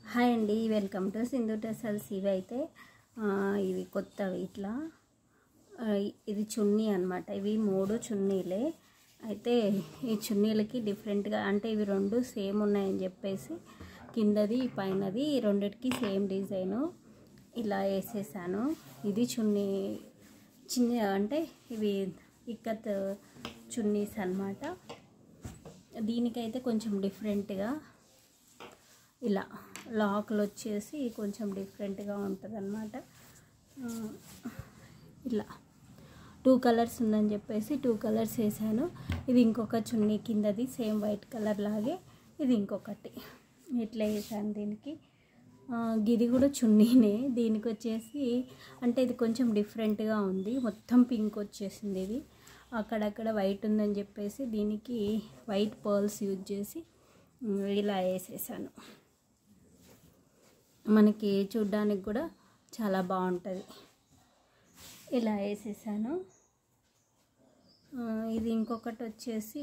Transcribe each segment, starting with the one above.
hi అండి welcome to Sindhu tassels ఇవి అయితే ఆ, ఇవి కొత్తవి ఇట్లా ఆ, ఇది చున్నీ అన్నమాట ఇవి మూడు చున్నీలే అయితే ఈ చున్నీలకి డిఫరెంట్గా అంటే ఇవి రెండు సేమ్ ఉన్నాయని చెప్పేసి కిందది పైనది ఈ రెండిటికి సేమ్ డిజైను ఇలా వేసేసాను ఇది చున్నీ చిన్న అంటే ఇవి ఇక్కత్ చున్నీస్ అన్నమాట దీనికైతే కొంచెం డిఫరెంట్గా ఇలా లాక్లు వచ్చేసి కొంచెం డిఫరెంట్గా ఉంటుంది అనమాట ఇలా టూ కలర్స్ ఉందని చెప్పేసి టూ కలర్స్ వేసాను ఇది ఇంకొక చున్నీ కిందది సేమ్ వైట్ కలర్ లాగే ఇది ఇంకొకటి ఇట్లా వేసాను దీనికి ఆ, గిది కూడా చున్నీనే దీనికి వచ్చేసి అంటే ఇది కొంచెం డిఫరెంట్గా ఉంది మొత్తం పింక్ వచ్చేసింది ఇది అక్కడక్కడ వైట్ ఉందని చెప్పేసి దీనికి వైట్ పర్ల్స్ యూజ్ చేసి ఉమ్, ఇలా వేసేసాను మనకి చూడ్డానికి కూడా చాలా బాగుంటుంది ఇలా వేసేసాను ఆ, ఇది ఇంకొకటి వచ్చేసి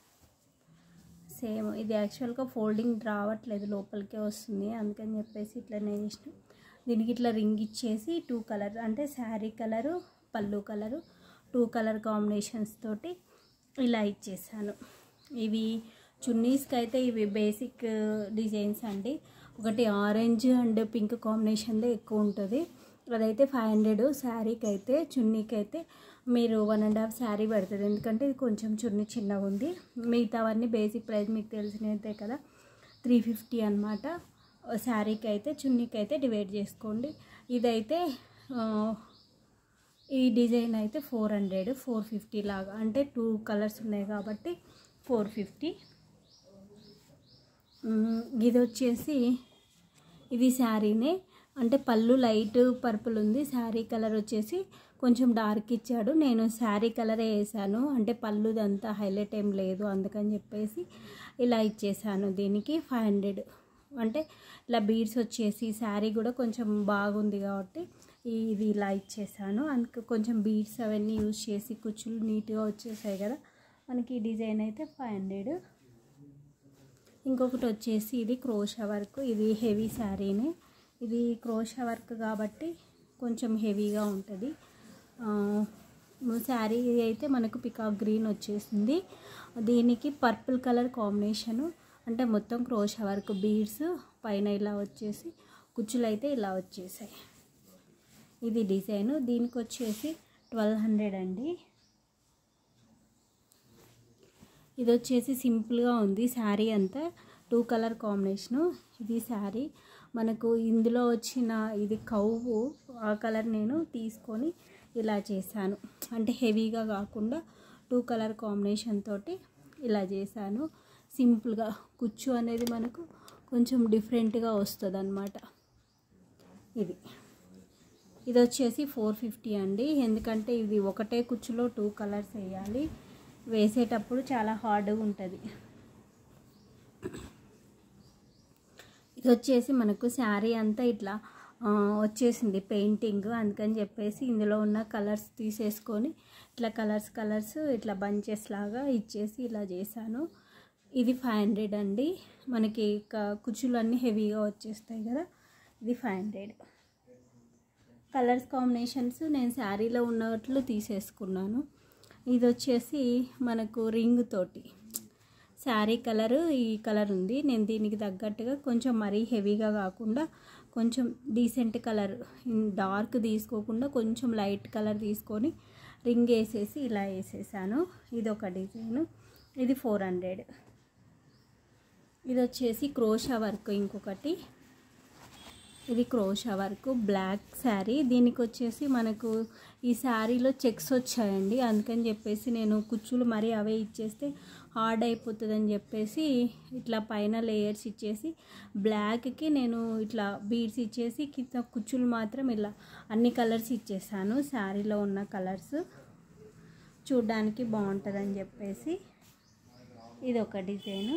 సేమ్ ఇది యాక్చువల్గా ఫోల్డింగ్ రావట్లేదు లోపలికే వస్తుంది అందుకని చెప్పేసి ఇట్లనే చేసిన దీనికి ఇట్లా రింగ్ ఇచ్చేసి టూ కలర్ అంటే శారీ కలరు పళ్ళు కలరు టూ కలర్ కాంబినేషన్స్ తోటి ఇలా ఇచ్చేసాను ఇవి చున్నీస్కి అయితే ఇవి బేసిక్ డిజైన్స్ అండి ఒకటి ఆరెంజ్ అండ్ పింక్ కాంబినేషన్దే ఎక్కువ ఉంటుంది అదైతే ఫైవ్ హండ్రెడ్ శారీకి అయితే చున్నీకి అయితే మీరు వన్ అండ్ హాఫ్ శారీ పడుతుంది ఎందుకంటే ఇది కొంచెం చున్నీ చిన్నగా ఉంది మిగతావన్నీ బేసిక్ ప్రైస్ మీకు తెలిసినదే కదా త్రీ ఫిఫ్టీ అనమాట శారీకి అయితే చున్నీకి అయితే డివైడ్ చేసుకోండి ఇదైతే ఆ, ఈ డిజైన్ అయితే ఫోర్ హండ్రెడ్ ఫోర్ ఫిఫ్టీ లాగా అంటే టూ కలర్స్ ఉన్నాయి కాబట్టి ఫోర్ ఫిఫ్టీ ఇది వచ్చేసి ఇది శారీనే అంటే పళ్ళు లైట్ పర్పుల్ ఉంది శారీ కలర్ వచ్చేసి కొంచెం డార్క్ ఇచ్చాడు నేను శారీ కలరే వేసాను అంటే పళ్ళుదంతా హైలైట్ ఏం లేదు అందుకని చెప్పేసి ఇలా ఇచ్చేసాను దీనికి ఫైవ్ హండ్రెడ్ అంటే ఇలా బీడ్స్ వచ్చేసి శారీ కూడా కొంచెం బాగుంది కాబట్టి ఈ- ఇది ఇలా ఇచ్చేసాను అందుకు కొంచెం బీడ్స్ అవన్నీ యూజ్ చేసి కుచ్చులు నీట్గా వచ్చేసాయి కదా మనకి ఈ డిజైన్ అయితే ఫైవ్ హండ్రెడ్ ఇంకొకటి వచ్చేసి ఇది క్రోషా వర్క్ ఇది హెవీ శారీనే ఇది క్రోషా వర్క్ కాబట్టి కొంచెం హెవీగా ఉంటుంది శారీ అయితే మనకు పికాక్ గ్రీన్ వచ్చేసింది దీనికి పర్పుల్ కలర్ కాంబినేషను అంటే మొత్తం క్రోషా వర్క్ బీడ్స్ పైన ఇలా వచ్చేసి కుచ్చులు అయితే ఇలా వచ్చేసాయి ఇది డిజైన్ దీనికి వచ్చేసి ట్వెల్వ్ హండ్రెడ్ అండి ఇది వచ్చేసి సింపుల్గా ఉంది శారీ అంతా టూ కలర్ కాంబినేషను ఇది శారీ మనకు ఇందులో వచ్చిన ఇది కవ్వు ఆ కలర్ నేను తీసుకొని ఇలా చేశాను అంటే హెవీగా కాకుండా టూ కలర్ కాంబినేషన్ తోటి ఇలా చేశాను సింపుల్గా కుచ్చు అనేది మనకు కొంచెం డిఫరెంట్గా వస్తుంది అనమాట ఇది ఇది వచ్చేసి ఫోర్ ఫిఫ్టీ అండి ఎందుకంటే ఇది ఒకటే కుచ్చులో టూ కలర్స్ వేయాలి వేసేటప్పుడు చాలా హార్డ్గా ఉంటుంది ఇది వచ్చేసి మనకు శారీ అంతా ఇట్లా ఆ, వచ్చేసింది పెయింటింగ్ అందుకని చెప్పేసి ఇందులో ఉన్న కలర్స్ తీసేసుకొని ఇట్లా కలర్స్ కలర్స్ ఇట్లా బంచెస్ లాగా ఇచ్చేసి ఇలా చేశాను ఇది ఫైవ్ హండ్రెడ్ అండి మనకి క- కుచ్చులు అన్నీ హెవీగా వచ్చేస్తాయి కదా ఇది ఫైవ్ హండ్రెడ్ కలర్స్ కాంబినేషన్స్ నేను శారీలో ఉన్నట్లు తీసేసుకున్నాను ఇది వచ్చేసి మనకు రింగ్ తోటి శారీ కలర్ ఈ కలర్ ఉంది నేను దీనికి తగ్గట్టుగా కొంచెం మరీ హెవీగా కాకుండా కొంచెం డీసెంట్ కలర్ డార్క్ తీసుకోకుండా కొంచెం లైట్ కలర్ తీసుకొని రింగ్ వేసేసి ఇలా వేసేసాను ఇది ఒక డిజైన్ ఇది ఫోర్ హండ్రెడ్ ఇది వచ్చేసి క్రోషా వర్క్ ఇంకొకటి ఇది క్రోషా వర్క్ బ్లాక్ శారీ దీనికి వచ్చేసి మనకు ఈ శారీలో చెక్స్ వచ్చాయండి అందుకని చెప్పేసి నేను కుచ్చులు మరీ అవే ఇచ్చేస్తే హార్డ్ అయిపోతుందని చెప్పేసి ఇట్లా పైన లేయర్స్ ఇచ్చేసి బ్లాక్కి నేను ఇట్లా బీడ్స్ ఇచ్చేసి కింద కుచ్చులు మాత్రం ఇలా అన్ని కలర్స్ ఇచ్చేసాను శారీలో ఉన్న కలర్స్ చూడ్డానికి బాగుంటుందని చెప్పేసి ఇది ఒక డిజైను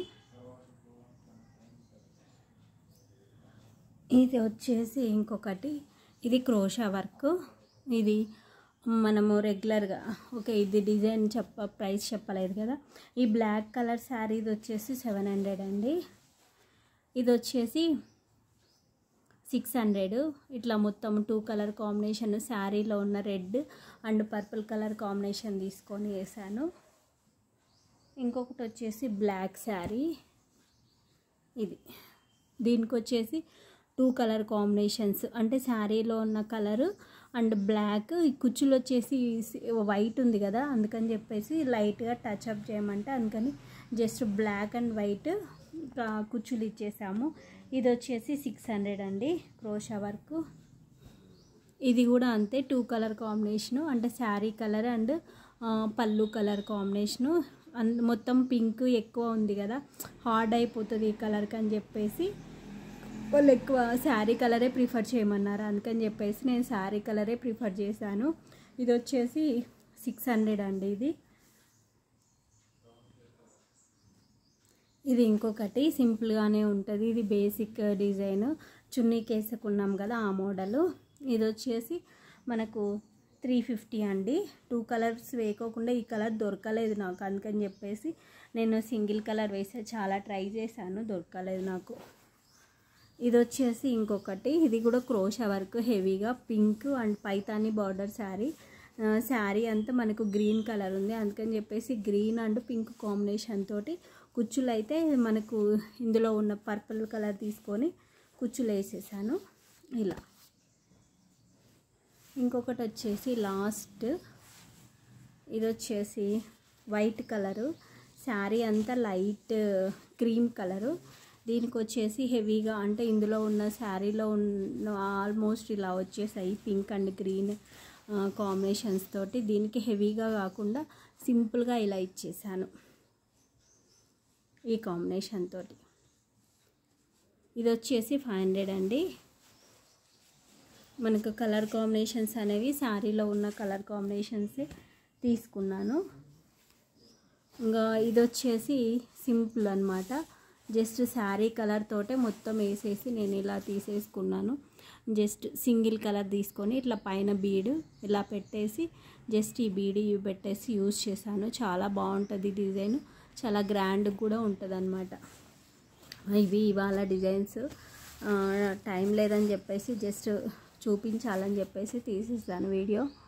ఇది వచ్చేసి ఇంకొకటి ఇది క్రోషా వర్క్ ఇది మనము రెగ్యులర్గా ఓకే ఇది డిజైన్ చెప్ప ప్రైస్ చెప్పలేదు కదా ఈ బ్లాక్ కలర్ శారీ ఇది వచ్చేసి సెవెన్ హండ్రెడ్ అండి ఇది వచ్చేసి సిక్స్ హండ్రెడ్ ఇట్లా మొత్తం టూ కలర్ కాంబినేషన్ శారీలో ఉన్న red and purple colour combination తీసుకొని వేసాను ఇంకొకటి వచ్చేసి బ్లాక్ శారీ ఇది దీనికి వచ్చేసి టూ కలర్ కాంబినేషన్స్ అంటే శారీలో ఉన్న కలరు అండ్ బ్లాక్ ఈ కుచ్చులు వచ్చేసి వైట్ ఉంది కదా అందుకని చెప్పేసి లైట్గా టచ్ అప్ చేయమంటే అందుకని జస్ట్ బ్లాక్ అండ్ వైట్ కుచ్చులు ఇచ్చేసాము ఇది వచ్చేసి సిక్స్ హండ్రెడ్ అండి క్రోషా వర్క్ ఇది కూడా అంతే టూ కలర్ కాంబినేషను అంటే శారీ కలర్ అండ్ పళ్ళు కలర్ కాంబినేషను అండ్ మొత్తం పింక్ ఎక్కువ ఉంది కదా హార్డ్ అయిపోతుంది ఈ కలర్కి అని చెప్పేసి వాళ్ళు ఎక్కువ శారీ కలరే ప్రిఫర్ చేయమన్నారు అందుకని చెప్పేసి నేను శారీ కలరే ప్రిఫర్ చేశాను ఇది వచ్చేసి సిక్స్ హండ్రెడ్ అండి ఇది ఇది ఇంకొకటి సింపుల్గానే ఉంటుంది ఇది బేసిక్ డిజైన్ చున్నీకి వేసుకున్నాం కదా ఆ మోడలు ఇది వచ్చేసి మనకు త్రీ ఫిఫ్టీ అండి టూ కలర్స్ వేయకోకుండా ఈ కలర్ దొరకలేదు నాకు అందుకని చెప్పేసి నేను సింగిల్ కలర్ వేసే చాలా ట్రై చేశాను దొరకలేదు నాకు ఇది వచ్చేసి ఇంకొకటి ఇది కూడా క్రోషా వర్క్ హెవీగా pink and Paithani border sari sari అంతా మనకు గ్రీన్ కలర్ ఉంది అందుకని చెప్పేసి గ్రీన్ అండ్ పింక్ కాంబినేషన్ తోటి కుచ్చులు అయితే మనకు ఇందులో ఉన్న పర్పుల్ కలర్ తీసుకొని కుచ్చులు వేసేసాను ఇలా ఇంకొకటి వచ్చేసి లాస్ట్ ఇది వచ్చేసి వైట్ కలరు శారీ అంతా లైట్ క్రీమ్ కలరు దీనికి వచ్చేసి హెవీగా అంటే ఇందులో ఉన్న శారీలో ఉన్న ఆల్మోస్ట్ ఇలా వచ్చేసాయి పింక్ అండ్ గ్రీన్ కాంబినేషన్స్ తోటి దీనికి హెవీగా కాకుండా సింపుల్గా ఇలా ఇచ్చేసాను ఈ కాంబినేషన్ తోటి ఇది వచ్చేసి ఫైవ్ హండ్రెడ్ అండి మనకు కలర్ కాంబినేషన్స్ అనేవి శారీలో ఉన్న కలర్ కాంబినేషన్స్ తీసుకున్నాను ఇంకా ఇది వచ్చేసి సింపుల్ అనమాట జస్ట్ శారీ కలర్ తోటే మొత్తం వేసేసి నేను ఇలా తీసేసుకున్నాను జస్ట్ సింగిల్ కలర్ తీసుకొని ఇట్లా పైన బీడు ఇలా పెట్టేసి జస్ట్ ఈ బీడు ఇవి పెట్టేసి యూజ్ చేశాను చాలా బాగుంటుంది డిజైన్ చాలా గ్రాండ్ కూడా ఉంటుంది అనమాట ఇవి ఇవాళ డిజైన్స్ టైం లేదని చెప్పేసి జస్ట్ చూపించాలని చెప్పేసి తీసేసాను వీడియో